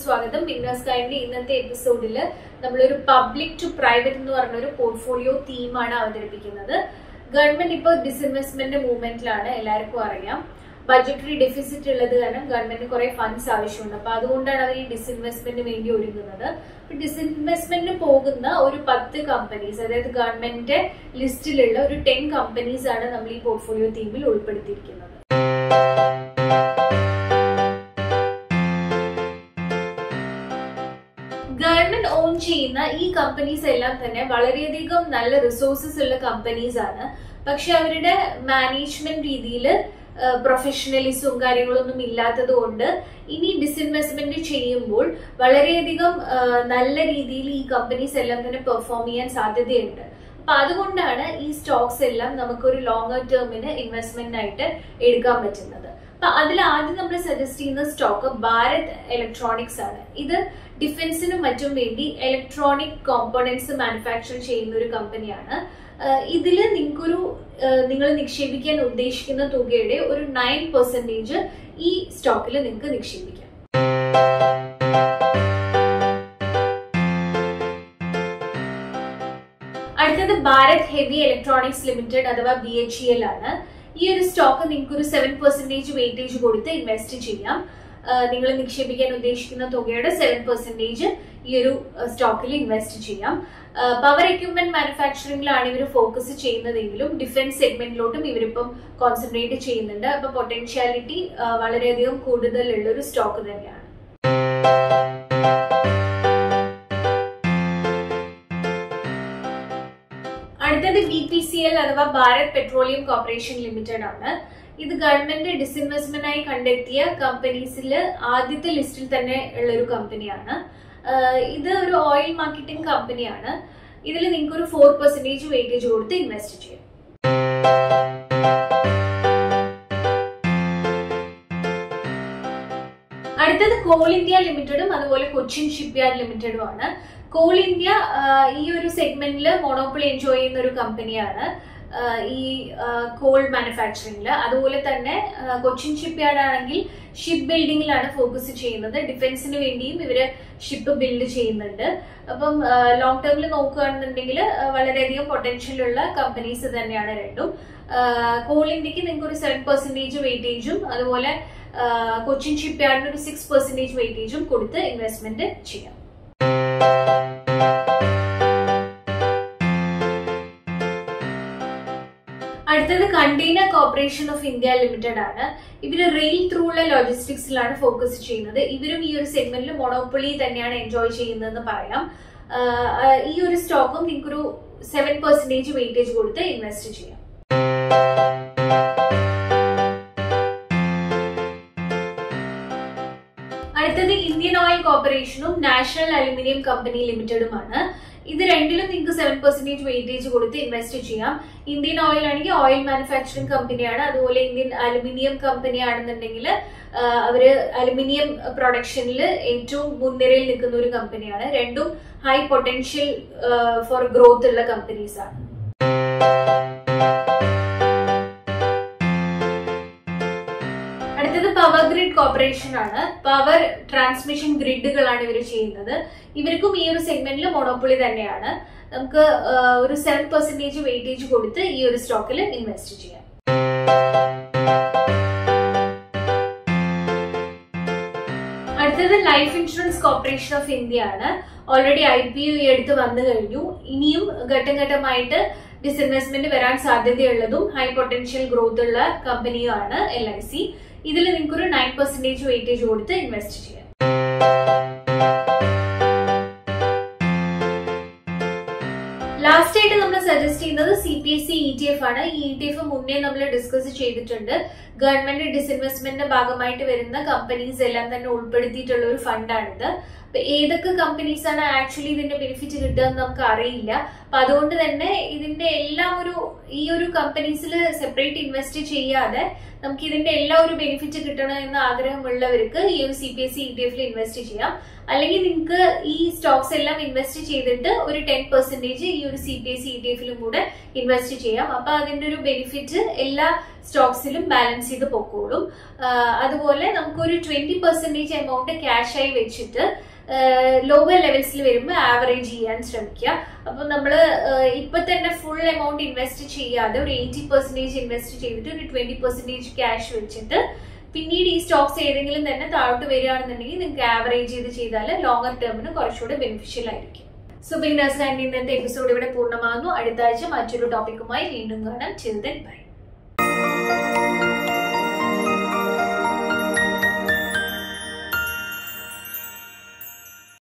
സ്വാഗതം ബിഗ്നേഴ്സ് ഗൈഡിന്റെ ഇന്നത്തെ എപ്പിസോഡിൽ നമ്മളൊരു പബ്ലിക് ടു പ്രൈവറ്റ് എന്ന് പറഞ്ഞ ഒരു പോർട്ട്ഫോളിയോ തീമാണ് അവതരിപ്പിക്കുന്നത് ഗവൺമെന്റ് ഇപ്പോൾ ഡിസ്ഇൻവെസ്റ്റ്മെന്റ് മൂവ്മെന്റിലാണ് എല്ലാവർക്കും അറിയാം ബഡ്ജറ്ററി ഡെഫിസിറ്റ് ഉള്ളത് കാരണം ഗവൺമെന്റിന് കുറെ ഫണ്ട്സ് ആവശ്യമുണ്ട് അപ്പൊ അതുകൊണ്ടാണ് അവർ ഈ ഡിസ്ഇൻവെസ്റ്റ്മെന്റിന് വേണ്ടി ഒരുങ്ങുന്നത് ഡിസ്ഇൻവെസ്റ്റ്മെന്റിന് പോകുന്ന ഒരു പത്ത് കമ്പനീസ് അതായത് ഗവൺമെന്റിന്റെ ലിസ്റ്റിലുള്ള ഒരു ടെൻ കമ്പനീസ് ആണ് നമ്മൾ ഈ പോർട്ട്ഫോളിയോ തീമിൽ ഉൾപ്പെടുത്തിയിരിക്കുന്നത് ഗവൺമെന്റ് ഓൺ ചെയ്യുന്ന ഈ കമ്പനീസ് എല്ലാം തന്നെ വളരെയധികം നല്ല റിസോഴ്സസ് ഉള്ള കമ്പനീസ് ആണ് പക്ഷെ അവരുടെ മാനേജ്മെന്റ് രീതിയിൽ പ്രൊഫഷണലിസും കാര്യങ്ങളൊന്നും ഇല്ലാത്തത് കൊണ്ട് ഇനി ഡിസ്ഇൻവെസ്റ്റ്മെന്റ് ചെയ്യുമ്പോൾ വളരെയധികം ആ, നല്ല രീതിയിൽ ഈ കമ്പനീസ് എല്ലാം തന്നെ പെർഫോം ചെയ്യാൻ സാധ്യതയുണ്ട് അപ്പൊ അതുകൊണ്ടാണ് ഈ സ്റ്റോക്സ് എല്ലാം നമുക്കൊരു ലോങ്ങർ ടേമിന് ഇൻവെസ്റ്റ്മെന്റ് ആയിട്ട് എടുക്കാൻ പറ്റുന്നത് അപ്പൊ അതിൽ ആദ്യം നമ്മൾ സജസ്റ്റ് ചെയ്യുന്ന സ്റ്റോക്ക് ഭാരത് ഇലക്ട്രോണിക്സ് ആണ് ഇത് ഡിഫൻസിനും മറ്റും വേണ്ടി ഇലക്ട്രോണിക് കോമ്പോണൻസ് മാനുഫാക്ചർ ചെയ്യുന്ന ഒരു കമ്പനിയാണ് ഇതിൽ നിങ്ങൾക്കൊരു നിങ്ങൾ നിക്ഷേപിക്കാൻ ഉദ്ദേശിക്കുന്ന തുകയുടെ ഒരു നയൻ പെർസെന്റേജ് ഈ സ്റ്റോക്കിൽ നിങ്ങൾക്ക് നിക്ഷേപിക്കാം അടുത്തത് ഭാരത് ഹെവി ഇലക്ട്രോണിക്സ് ലിമിറ്റഡ് അഥവാ ബി എച്ച് ഇ എൽ ആണ് ഈ ഒരു സ്റ്റോക്ക് നിങ്ങൾക്ക് ഒരു സെവൻ പെർസെന്റേജ് വെയിറ്റേജ് കൊടുത്ത് ഇൻവെസ്റ്റ് ചെയ്യാം നിങ്ങൾ നിക്ഷേപിക്കാൻ ഉദ്ദേശിക്കുന്ന തുകയുടെ സെവൻ പെർസെന്റേജ് ഈ ഒരു സ്റ്റോക്കിൽ ഇൻവെസ്റ്റ് ചെയ്യാം പവർ എക്യുപ്മെന്റ് മാനുഫാക്ചറിംഗിലാണ് ഇവർ ഫോക്കസ് ചെയ്യുന്നതെങ്കിലും ഡിഫൻസ് സെഗ്മെന്റിലോട്ടും ഇവരിപ്പം കോൺസെൻട്രേറ്റ് ചെയ്യുന്നുണ്ട് അപ്പൊ പൊട്ടൻഷ്യാലിറ്റി വളരെയധികം കൂടുതലുള്ള ഒരു സ്റ്റോക്ക് തന്നെയാണ് അടുത്തത് ബി പി സി എൽ അഥവാ ഭാരത് പെട്രോളിയം കോർപ്പറേഷൻ ലിമിറ്റഡ് ആണ് ഇത് ഗവൺമെന്റ് ഡിസ്ഇൻവെസ്റ്റ്മെന്റ് ആയി കണ്ടെത്തിയ കമ്പനീസിൽ ആദ്യത്തെ ലിസ്റ്റിൽ തന്നെ ഉള്ള ഒരു കമ്പനിയാണ് ആഹ് ഇത് ഒരു ഓയിൽ മാർക്കറ്റിംഗ് കമ്പനിയാണ് ഇതിൽ നിങ്ങൾക്ക് ഒരു ഫോർ പെർസെന്റേജ് വെയിറ്റേജ് കൊടുത്ത് ഇൻവെസ്റ്റ് ചെയ്യാം അടുത്തത് കോൾ ഇന്ത്യ ലിമിറ്റഡും അതുപോലെ കൊച്ചിൻ ഷിപ്പ്യാർഡ് ലിമിറ്റഡും ആണ് കോൾ ഇന്ത്യ ആഹ് ഈ ഒരു സെഗ്മെന്റിൽ മോണോപ്പൊളി എൻജോയ് ചെയ്യുന്ന ഒരു കമ്പനിയാണ് ആഹ് ഈ കോൾ മാനുഫാക്ചറിംഗിൽ അതുപോലെ തന്നെ ആഹ് കൊച്ചിൻ ഷിപ്പ്യാർഡ് ആണെങ്കിൽ ഷിപ്പ് ബിൽഡിങ്ങിലാണ് ഫോക്കസ് ചെയ്യുന്നത് ഡിഫൻസിന് വേണ്ടിയും ഇവര് ഷിപ്പ് ബിൽഡ് ചെയ്യുന്നുണ്ട് അപ്പം ലോങ് ടേമിൽ നോക്കുകയാണെന്നുണ്ടെങ്കിൽ ആഹ് വളരെയധികം പൊട്ടൻഷ്യൽ ഉള്ള കമ്പനീസ് തന്നെയാണ് രണ്ടും കോൾ ഇന്ത്യക്ക് നിങ്ങൾക്ക് ഒരു സെവൻ പെർസെന്റേജ് വെയിറ്റേജും അതുപോലെ ആഹ് കൊച്ചിൻ ഷിപ്പ്യാർഡിന് ഒരു സിക്സ് പെർസെന്റേജ് വെയിറ്റേജും കൊടുത്ത് ഇൻവെസ്റ്റ്മെന്റ് ചെയ്യാം അടുത്തത് container corporation of India limited ആണ് ഇവര് റെയിൽ ത്രൂ ഉള്ള ലോജിസ്റ്റിക്സിലാണ് ഫോക്കസ് ചെയ്യുന്നത് ഇവരും ഈ ഒരു സെഗ്മെന്റിൽ മൊണോപ്പൊളി തന്നെയാണ് എൻജോയ് ചെയ്യുന്നതെന്ന് പറയാം ആഹ് ആഹ് ഈ ഒരു സ്റ്റോക്കും നിങ്ങൾക്കൊരു സെവൻ പെർസെന്റേജ് വെയിറ്റേജ് കൊടുത്ത് ഇൻവെസ്റ്റ് ചെയ്യാം അടുത്തത് ഇന്ത്യൻ ഓയിൽ കോർപ്പറേഷനും നാഷണൽ അലുമിനിയം കമ്പനി ലിമിറ്റഡുമാണ് ഇത് രണ്ടിലും നിങ്ങൾക്ക് സെവൻ പെർസെന്റേജ് വെയിറ്റേജ് കൊടുത്ത് ഇൻവെസ്റ്റ് ചെയ്യാം ഇന്ത്യൻ ഓയിൽ ആണെങ്കിൽ ഓയിൽ മാനുഫാക്ചറിംഗ് കമ്പനിയാണ് അതുപോലെ ഇന്ത്യൻ അലുമിനിയം കമ്പനി ആണെന്നുണ്ടെങ്കിൽ അവര് അലുമിനിയം പ്രൊഡക്ഷനിൽ ഏറ്റവും മുൻനിരയിൽ നിൽക്കുന്ന ഒരു കമ്പനിയാണ് രണ്ടും ഹൈ പൊട്ടൻഷ്യൽ ഫോർ ഗ്രോത്ത് ഉള്ള കമ്പനീസ് ആണ് അടുത്തത് പവർ ഗ്രിഡ് കോർപ്പറേഷൻ ആണ് പവർ ട്രാൻസ്മിഷൻ ഗ്രിഡുകളാണ് ഇവർ ചെയ്യുന്നത് ഇവർക്കും ഈ ഒരു സെഗ്മെന്റിൽ മൊണോപ്പൊളി തന്നെയാണ് നമുക്ക് ആഹ്, ഒരു സെവൻ പെർസെന്റേജ് വെയിറ്റേജ് കൊടുത്ത് ഈ ഒരു സ്റ്റോക്കിൽ ഇൻവെസ്റ്റ് ചെയ്യാം അടുത്തത് life insurance corporation of India ആണ് ഓൾറെഡി ഐ പി ഒ ഈ അടുത്ത് വന്നു കഴിഞ്ഞു ഇനിയും ഘട്ടം ഘട്ടമായിട്ട് ഡിസ്ഇൻവെസ്റ്റ്മെന്റ് വരാൻ സാധ്യതയുള്ളതും ഹൈ പൊട്ടൻഷ്യൽ ഗ്രോത്ത് ഉള്ള കമ്പനിയുമാണ് എൽ ഐ സി ഇതിൽ നിങ്ങൾക്ക് ഒരു നയൻ പെർസെന്റേജ് വെയിറ്റേജ് കൊടുത്ത് ഇൻവെസ്റ്റ് ചെയ്യാം ലാസ്റ്റ് ആയിട്ട് നമ്മൾ സജസ്റ്റ് ചെയ്യുന്നത് C P S C E T F ആണ് ഈ ഇ ടി എഫ് മുന്നേ നമ്മൾ ഡിസ്കസ് ചെയ്തിട്ടുണ്ട് ഗവൺമെന്റ് ഡിസ്ഇൻവെസ്റ്റ്മെന്റിന്റെ ഭാഗമായിട്ട് വരുന്ന കമ്പനീസ് എല്ലാം തന്നെ ഉൾപ്പെടുത്തിയിട്ടുള്ള ഒരു ഫണ്ടാണിത് അപ്പൊ ഏതൊക്കെ കമ്പനീസ് ആണ് ആക്ച്വലി ഇതിന്റെ ബെനിഫിറ്റ് കിട്ടുക എന്ന് നമുക്ക് അറിയില്ല അപ്പൊ അതുകൊണ്ട് തന്നെ ഇതിന്റെ എല്ലാം ഒരു ഈ ഒരു കമ്പനീസിൽ സെപ്പറേറ്റ് ഇൻവെസ്റ്റ് ചെയ്യാതെ നമുക്ക് ഇതിന്റെ എല്ലാ ഒരു ബെനിഫിറ്റ് കിട്ടണം എന്ന ആഗ്രഹമുള്ളവർക്ക് ഈ ഒരു C P S C E T എഫിൽ ഇൻവെസ്റ്റ് ചെയ്യാം അല്ലെങ്കിൽ നിങ്ങൾക്ക് ഈ സ്റ്റോക്സ് എല്ലാം ഇൻവെസ്റ്റ് ചെയ്തിട്ട് ഒരു ടെൻ പെർസെന്റേജ് ഈ ഒരു C P S C E T എഫിലും കൂടെ ഇൻവെസ്റ്റ് ചെയ്യാം അപ്പൊ അതിന്റെ ഒരു ബെനിഫിറ്റ് എല്ലാ സ്റ്റോക്സിലും ബാലൻസ് ബാലൻസ് ചെയ്ത് പൊക്കോളും ആഹ് അതുപോലെ നമുക്കൊരു ട്വന്റി പെർസെന്റേജ് എമൗണ്ട് ക്യാഷ് ആയി വെച്ചിട്ട് ലോവർ ലെവൽസിൽ വരുമ്പോൾ ആവറേജ് ചെയ്യാൻ ശ്രമിക്കുക അപ്പൊ നമ്മൾ ഇപ്പൊ തന്നെ ഫുൾ എമൗണ്ട് ഇൻവെസ്റ്റ് ചെയ്യാതെ ഒരു എയ്റ്റി പെർസെന്റേജ് ഇൻവെസ്റ്റ് ചെയ്തിട്ട് ഒരു ട്വന്റി പെർസെന്റേജ് ക്യാഷ് വെച്ചിട്ട് പിന്നീട് ഈ സ്റ്റോക്സ് ഏതെങ്കിലും തന്നെ താഴോട്ട് വരികയാണെന്നുണ്ടെങ്കിൽ നിങ്ങൾക്ക് ആവറേജ് ചെയ്ത് ചെയ്താൽ ലോങ്ങർ ടേമിന് കുറച്ചുകൂടെ ബെനിഫിഷ്യൽ ആയിരിക്കും സോ ബിഗിനേഴ്സ് ആൻഡ് ഇന്നത്തെ എപ്പിസോഡ് ഇവിടെ പൂർണ്ണമാകുന്നു അടുത്ത ആഴ്ച മറ്റൊരു ടോപ്പിക്കുമായി വീണ്ടും കാണാം ചിൽഡ്രൻ ബൈ